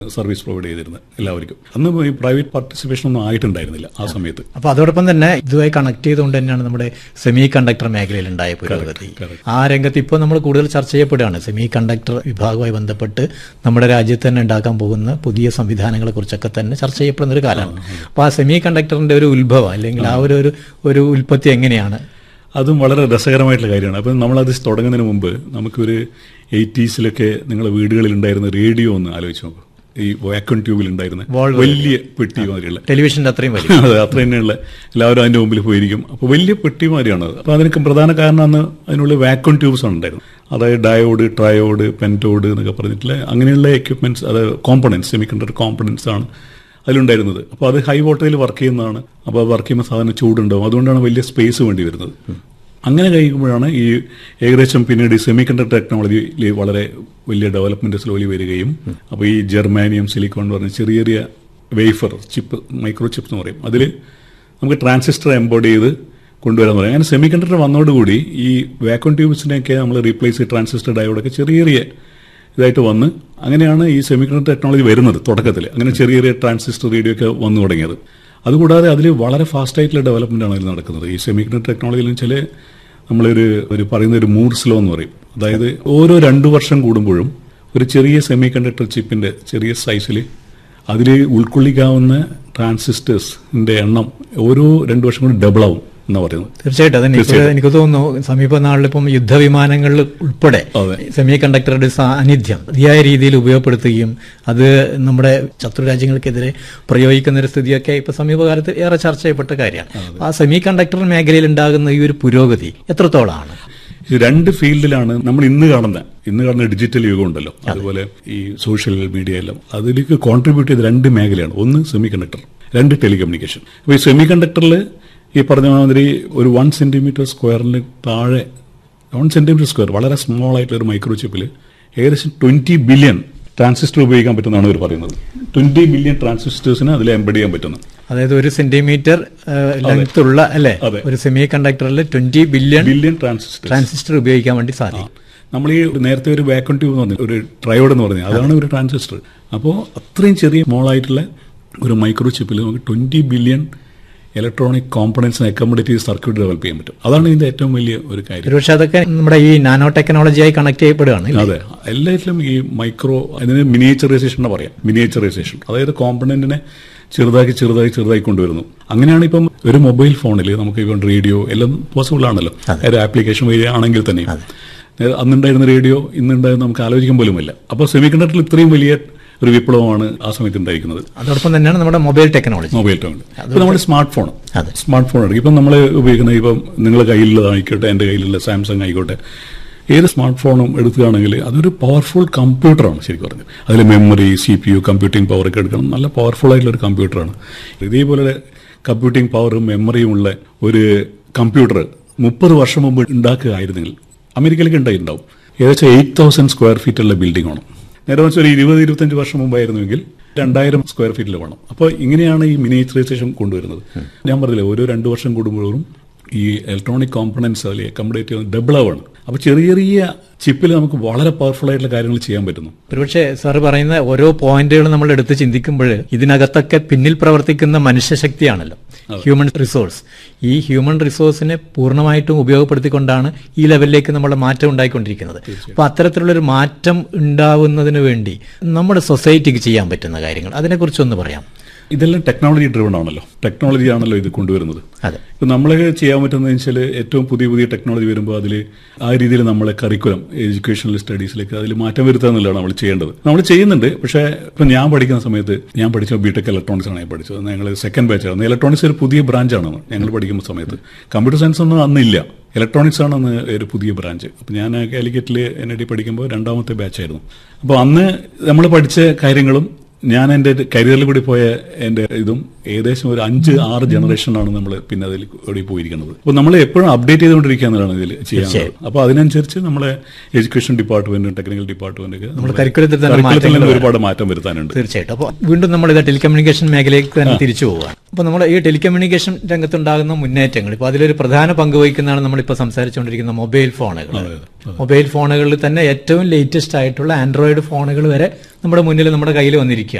Service provide ചെയ്തിരുന്നത് എല്ലാവർക്കും അന്ന് ഈ പ്രൈവറ്റ് പാർട്ടിസിപ്പേഷൻ ഒന്നും ആയിട്ടുണ്ടായിരുന്നില്ല ആ സമയത്ത് അപ്പൊ അതോടൊപ്പം തന്നെ ഇതുമായി കണക്ട് ചെയ്തുകൊണ്ട് തന്നെയാണ് നമ്മുടെ സെമി കണ്ടക്ടർ മേഖലയിൽ ഉണ്ടായ പുരോഗതി correct. ആ രംഗത്ത് ഇപ്പോൾ നമ്മൾ കൂടുതൽ ചർച്ച ചെയ്യപ്പെടുകയാണ് സെമി കണ്ടക്ടർ വിഭാഗവുമായി ബന്ധപ്പെട്ട് നമ്മുടെ രാജ്യത്ത് തന്നെ ഉണ്ടാക്കാൻ പോകുന്ന പുതിയ സംവിധാനങ്ങളെ കുറിച്ചൊക്കെ തന്നെ ചർച്ച ചെയ്യപ്പെടുന്ന ഒരു കാലമാണ് അപ്പോൾ ആ സെമി കണ്ടക്ടറിന്റെ ഒരു ഉത്ഭവം അല്ലെങ്കിൽ ആ ഒരു ഒരു ഒരു ഉൽപ്പത്തി എങ്ങനെയാണ് അതും വളരെ രസകരമായിട്ടുള്ള കാര്യമാണ് അപ്പം നമ്മളത് തുടങ്ങുന്നതിന് മുമ്പ് നമുക്കൊരു എയ്റ്റീസിലൊക്കെ നിങ്ങളുടെ വീടുകളിൽ ഉണ്ടായിരുന്ന റേഡിയോ ഒന്ന് ആലോചിച്ച് നോക്കും ഈ വാക്വം ട്യൂബിൽ ഉണ്ടായിരുന്ന Volvo വലിയ പെട്ടി മാതിരിയുള്ള ടെലിവിഷന്റെ അത്രയും വലിയ അതെ അത്ര തന്നെയുള്ള എല്ലാവരും അതിന്റെ മുമ്പിൽ പോയിരിക്കും അപ്പോൾ വലിയ പെട്ടിമാരിയാണ് അത് അപ്പോൾ അതിനൊക്കെ പ്രധാന കാരണം അന്ന് അതിനുള്ള വാക്വം ട്യൂബ്സ് ആണ് ഉണ്ടായിരുന്നു അതായത് ഡയോഡ് ട്രയോഡ് പെൻറ്റോഡ് എന്നൊക്കെ പറഞ്ഞിട്ടുള്ള അങ്ങനെയുള്ള എക്യുപ്മെന്റ്സ് അത് കോമ്പണൻസ് സെമി കണ്ടക്ടർ കോമ്പണൻസ് ആണ് അതിലുണ്ടായിരുന്നത് അപ്പോൾ അത് ഹൈ വോൾട്ടേജിൽ വർക്ക് ചെയ്യുന്നതാണ് അപ്പോൾ അത് വർക്ക് ചെയ്യുമ്പോൾ സാധാരണ ചൂടുണ്ടാവും അതുകൊണ്ടാണ് വലിയ സ്പേസ് വേണ്ടി വരുന്നത് അങ്ങനെ കഴിയുമ്പോഴാണ് ഈ ഏകദേശം പിന്നീട് സെമി കണ്ടക്ടർ ടെക്നോളജിയിൽ വളരെ വലിയ ഡെവലപ്മെന്റ് സ്ലോലി വരികയും അപ്പോൾ ഈ ജെർമാനിയം സിലിക്കോൺ എന്ന് പറഞ്ഞ ചെറിയ ചെറിയ വേഫർ ചിപ്പ് മൈക്രോ ചിപ്സ് എന്ന് പറയും അതിൽ നമുക്ക് ട്രാൻസിസ്റ്റർ എംബോർഡ് ചെയ്ത് കൊണ്ടുവരാൻ പറയും അങ്ങനെ സെമി കണ്ടക്ടർ വന്നതോടുകൂടി ഈ വാക്വം ട്യൂബ്സിനെയൊക്കെ നമ്മൾ റീപ്ലേസ് ചെയ്ത് ട്രാൻസിസ്റ്റർ ഡയോഡൊക്കെ ചെറിയ ചെറിയ ഇതായിട്ട് വന്ന് അങ്ങനെയാണ് ഈ സെമി കണ്ടക്ടർ ടെക്നോളജി വരുന്നത് തുടക്കത്തിൽ അങ്ങനെ ചെറിയ ചെറിയ ട്രാൻസിസ്റ്റർ റേഡിയോ ഒക്കെ വന്നു തുടങ്ങിയത് അതുകൂടാതെ അതിൽ വളരെ ഫാസ്റ്റ് ആയിട്ടുള്ള ഡെവലപ്മെന്റ് ആണ് അതിൽ നടക്കുന്നത് ഈ സെമി കണ്ടക്ടർ ടെക്നോളജിയിൽ വെച്ചാൽ നമ്മളൊരു ഒരു പറയുന്ന ഒരു മൂഡ്സ് ലോ എന്ന് പറയും അതായത് ഓരോ രണ്ടു വർഷം കൂടുമ്പോഴും ഒരു ചെറിയ സെമി കണ്ടക്ടർ ചിപ്പിന്റെ ചെറിയ സൈസിൽ അതിൽ ഉൾക്കൊള്ളിക്കാവുന്ന ട്രാൻസിസ്റ്റേഴ്സിന്റെ എണ്ണം ഓരോ രണ്ടു വർഷം കൊണ്ട് ഡബിൾ ആവും എന്നാ പറയുന്നത് തീർച്ചയായിട്ടും അതിന് ഇപ്പോൾ എനിക്ക് തോന്നുന്നു സമീപ നാളിലിപ്പം യുദ്ധവിമാനങ്ങളിൽ ഉൾപ്പെടെ അതെ. സെമി കണ്ടക്ടറുടെ സാന്നിധ്യം മതിയായ രീതിയിൽ ഉപയോഗപ്പെടുത്തുകയും അത് നമ്മുടെ ശത്രു രാജ്യങ്ങൾക്കെതിരെ പ്രയോഗിക്കുന്ന ഒരു സ്ഥിതിയൊക്കെ ഇപ്പൊ സമീപകാലത്ത് ഏറെ ചർച്ച ചെയ്യപ്പെട്ട കാര്യമാണ് അപ്പൊ ആ സെമി കണ്ടക്ടർ മേഖലയിൽ ഉണ്ടാകുന്ന ഈ ഒരു പുരോഗതി എത്രത്തോളമാണ് ഈ രണ്ട് ഫീൽഡിലാണ് നമ്മൾ ഇന്ന് കാണുന്ന ഇന്ന് കാണുന്ന ഡിജിറ്റൽ യുഗം ഉണ്ടല്ലോ അതുപോലെ ഈ സോഷ്യൽ മീഡിയ എല്ലാം അതിലേക്ക് കോൺട്രിബ്യൂട്ട് ചെയ്ത രണ്ട് മേഖലയാണ് ഒന്ന് സെമി കണ്ടക്ടർ രണ്ട് ടെലികമ്മ്യൂണിക്കേഷൻ അപ്പോൾ ഈ സെമി കണ്ടക്ടറിൽ ഈ പറഞ്ഞ മാതിരി ഒരു വൺ സെന്റിമീറ്റർ സ്ക്വയറിന് താഴെ വൺ സെന്റിമീറ്റർ സ്ക്വയർ വളരെ സ്മോൾ ആയിട്ടുള്ള ഒരു മൈക്രോ ചിപ്പിൽ ഏകദേശം ട്വന്റി ബില്യൺ ട്രാൻസിസ്റ്റർ ഉപയോഗിക്കാൻ പറ്റുന്നതാണ് ഇവർ പറയുന്നത് ട്വന്റി ബില്യൺ ട്രാൻസിസ്റ്റേഴ്സിന് അതിൽ എംബഡ് ചെയ്യാൻ പറ്റുന്നു അതായത് ഒരു സെന്റിമീറ്റർ ലെങ്ത് ഉള്ള അല്ലെ അതെ. ഒരു സെമി കണ്ടക്ടറിൽ twenty billion billion transistor transistor ഉപയോഗിക്കാൻ വേണ്ടി സാധിക്കും നമ്മൾ ഈ നേരത്തെ ഒരു വാക്വം ട്യൂബ് എന്ന് പറഞ്ഞു ഒരു ട്രയോഡ് എന്ന് പറഞ്ഞത് അതാണ് ഒരു ട്രാൻസിസ്റ്റർ അപ്പോൾ അത്രയും ചെറിയ മോളായിട്ടുള്ള ഒരു മൈക്രോ ചിപ്പിൽ നമുക്ക് ട്വന്റി ബില്യൺ ഇലക്ട്രോണിക് കോമ്പണൻസിനെ അക്കോമഡേറ്റ് ചെയ്ത് സർക്യൂട്ട് ഡെവലപ്പ് ചെയ്യാൻ പറ്റും അതാണ് ഇതിന്റെ ഏറ്റവും വലിയ ഒരു കാര്യം ഒരുപക്ഷെ അതൊക്കെ നമ്മുടെ ഈ നാനോ ടെക്നോളജിയായി കണക്ട് ചെയ്യപ്പെടുകയാണ് ഇല്ലേ? അതെ എല്ലാറ്റിലും ഈ മൈക്രോ അതിന് മിനിയേച്ചറൈസേഷൻ എന്ന് പറയാം മിനിയേച്ചറൈസേഷൻ അതായത് കോമ്പണന്റിനെ ചെറുതാക്കി ചെറുതാക്കി ചെറുതാക്കി കൊണ്ടുവരുന്നു അങ്ങനെയാണ് ഇപ്പം ഒരു മൊബൈൽ ഫോണിൽ നമുക്ക് ഇപ്പം റേഡിയോ എല്ലാം പോസിബിൾ ആണല്ലോ ഒരു ആപ്ലിക്കേഷൻ വഴി ആണെങ്കിൽ തന്നെ അന്നുണ്ടായിരുന്ന റേഡിയോ ഇന്നുണ്ടായിരുന്ന നമുക്ക് ആലോചിക്കാൻ പോലുമില്ല അപ്പോൾ സെമി കണ്ടക്ടറിൽ ഇത്രയും വലിയ ഒരു വിപ്ലവമാണ് ആ സമയത്ത് ഉണ്ടായിരിക്കുന്നത് അതോടൊപ്പം തന്നെയാണ് നമ്മുടെ മൊബൈൽ ടെക്നോളജി മൊബൈൽ ഫോൺ ഇപ്പൊ നമ്മുടെ സ്മാർട്ട് ഫോൺ അതെ. സ്മാർട്ട് ഫോൺ എടുക്കും ഇപ്പം നമ്മൾ ഉപയോഗിക്കുന്ന ഇപ്പം നിങ്ങളുടെ കയ്യിലുള്ളതായിക്കോട്ടെ എൻ്റെ കയ്യിലുള്ള സാംസങ് ആയിക്കോട്ടെ ഏത് സ്മാർട്ട് ഫോണും എടുക്കുകയാണെങ്കിൽ അതൊരു പവർഫുൾ കമ്പ്യൂട്ടറാണ് ശരിക്കും പറഞ്ഞത് അതിൽ memory C P U computing power ഒക്കെ എടുക്കണം നല്ല പവർഫുൾ ആയിട്ടുള്ള ഒരു കമ്പ്യൂട്ടറാണ് ഇതേപോലെ കമ്പ്യൂട്ടിംഗ് പവറും മെമ്മറിയും ഉള്ള ഒരു കമ്പ്യൂട്ടർ മുപ്പത് വർഷം മുമ്പ് ഉണ്ടാക്കുകയായിരുന്നെങ്കിൽ അമേരിക്കയിലേക്ക് ഉണ്ടായിട്ടുണ്ടാവും ഏകദേശം എയ്റ്റ് തൗസൻഡ് സ്ക്വയർ ഫീറ്റ് ഉള്ള ബിൽഡിംഗ് ആണ് നേരെ വെച്ചാൽ ഒരു ഇരുപത് ഇരുപത്തഞ്ച് വർഷം മുമ്പായിരുന്നുവെങ്കിൽ രണ്ടായിരം സ്ക്വയർ ഫീറ്റിൽ വേണം അപ്പോൾ ഇങ്ങനെയാണ് ഈ മിനിയേച്ചറൈസേഷൻ കൊണ്ടുവരുന്നത് ഞാൻ പറഞ്ഞില്ലേ ഓരോ രണ്ട് വർഷം കൂടുമ്പോഴും ഈ ഇലക്ട്രോണിക് കോമ്പണൻസ് അതിൽ അക്കോമഡേറ്റ് ചെയ്യുന്നത് ഡബിൾ ആവാണ് അപ്പോൾ ചെറിയ ചെറിയ ചിപ്പിൽ നമുക്ക് വളരെ പവർഫുൾ ആയിട്ടുള്ള കാര്യങ്ങൾ ചെയ്യാൻ പറ്റുന്നു ഒരുപക്ഷെ സാർ പറയുന്ന ഓരോ പോയിന്റുകളും നമ്മൾ എടുത്ത് ചിന്തിക്കുമ്പോൾ ഇതിനകത്തൊക്കെ പിന്നിൽ പ്രവർത്തിക്കുന്ന മനുഷ്യശക്തിയാണല്ലോ ഹ്യൂമൻ റിസോഴ്സ് ഈ ഹ്യൂമൻ റിസോഴ്സിനെ പൂർണ്ണമായിട്ടും ഉപയോഗപ്പെടുത്തിക്കൊണ്ടാണ് ഈ ലെവലിലേക്ക് നമ്മുടെ മാറ്റം ഉണ്ടായിക്കൊണ്ടിരിക്കുന്നത് അപ്പൊ അത്തരത്തിലുള്ളൊരു മാറ്റം ഉണ്ടാവുന്നതിന് വേണ്ടി നമ്മുടെ സൊസൈറ്റിക്ക് ചെയ്യാൻ പറ്റുന്ന കാര്യങ്ങൾ അതിനെക്കുറിച്ചൊന്ന് പറയാം ഇതെല്ലാം ടെക്നോളജി ഡ്രിവൺ ആണല്ലോ ടെക്നോളജി ആണല്ലോ ഇത് കൊണ്ടുവരുന്നത് അതെ ഇപ്പം നമ്മളെ ചെയ്യാൻ പറ്റുന്നത് വെച്ചാൽ ഏറ്റവും പുതിയ പുതിയ ടെക്നോളജി വരുമ്പോൾ അതിൽ ആ രീതിയിൽ നമ്മളെ കരിക്കുലം എഡ്യൂക്കേഷണൽ സ്റ്റഡീസിലേക്ക് അതിൽ മാറ്റം വരുത്തുക എന്നുള്ളതാണ് നമ്മൾ ചെയ്യേണ്ടത് നമ്മൾ ചെയ്യുന്നുണ്ട് പക്ഷേ ഇപ്പം ഞാൻ പഠിക്കുന്ന സമയത്ത് ഞാൻ പഠിച്ച ബിടെക് ഇലക്ട്രോണിക്സ് ആണ് ഞാൻ പഠിച്ചത് ഞങ്ങൾ സെക്കൻഡ് ബാച്ച് ആണ് ഇലക്ട്രോണിക്സ് ഒരു പുതിയ ബ്രാഞ്ചാണ് ഞങ്ങൾ പഠിക്കുന്ന സമയത്ത് കമ്പ്യൂട്ടർ സയൻസ് ഒന്നും അന്നില്ല ഇലക്ട്രോണിക്സ് ആണ് അന്ന് ഒരു പുതിയ ബ്രാഞ്ച് അപ്പം ഞാൻ കാലിക്കറ്റിൽ എൻ ഐ ഡി പഠിക്കുമ്പോൾ രണ്ടാമത്തെ ബാച്ചായിരുന്നു അപ്പോൾ അന്ന് നമ്മൾ പഠിച്ച കാര്യങ്ങളും ഞാൻ എൻ്റെ കരിയറിൽ കൂടി പോയ എൻ്റെ ഇതും ഏകദേശം ഒരു അഞ്ച് ആറ് ജനറേഷനാണ് നമ്മൾ പിന്നെ അതിൽ കൂടി പോയിരിക്കുന്നത് അപ്പോൾ നമ്മൾ എപ്പോഴും അപ്ഡേറ്റ് ചെയ്തുകൊണ്ടിരിക്കുക എന്നുള്ളതാണ് ഇതിൽ ചെയ്യാനുള്ളത് അപ്പോൾ അതിനനുസരിച്ച് നമ്മളെ എഡ്യൂക്കേഷൻ ഡിപ്പാർട്ട്മെന്റും ടെക്നിക്കൽ ഡിപ്പാർട്ട്മെന്റ് ഒക്കെ നമ്മുടെ കരിക്കുലത്തിൽ തന്നെ curriculum-ത്തിൽ മാറ്റങ്ങൾ ഒരുപാട് മാറ്റം വരുത്താനുണ്ട് തീർച്ചയായിട്ടും അപ്പോൾ വീണ്ടും നമ്മൾ ഇത് ടെലികമ്മ്യൂണിക്കേഷൻ മേഖലയിലേക്ക് തന്നെ തിരിച്ചു പോവുകയാണ് അപ്പോൾ നമ്മൾ ഈ ടെലികമ്മ്യൂണിക്കേഷൻ രംഗത്തുണ്ടാകുന്ന മുന്നേറ്റങ്ങൾ ഇപ്പോൾ അതിലൊരു പ്രധാന പങ്ക് വഹിക്കുന്നതാണ് നമ്മളിപ്പോൾ സംസാരിച്ചുകൊണ്ടിരിക്കുന്ന മൊബൈൽ ഫോണുകൾ മൊബൈൽ ഫോണുകളിൽ തന്നെ ഏറ്റവും ലേറ്റസ്റ്റ് ആയിട്ടുള്ള ആൻഡ്രോയിഡ് ഫോണുകൾ വരെ നമ്മുടെ മുന്നിൽ നമ്മുടെ കയ്യിൽ വന്നിരിക്കുകയാണ്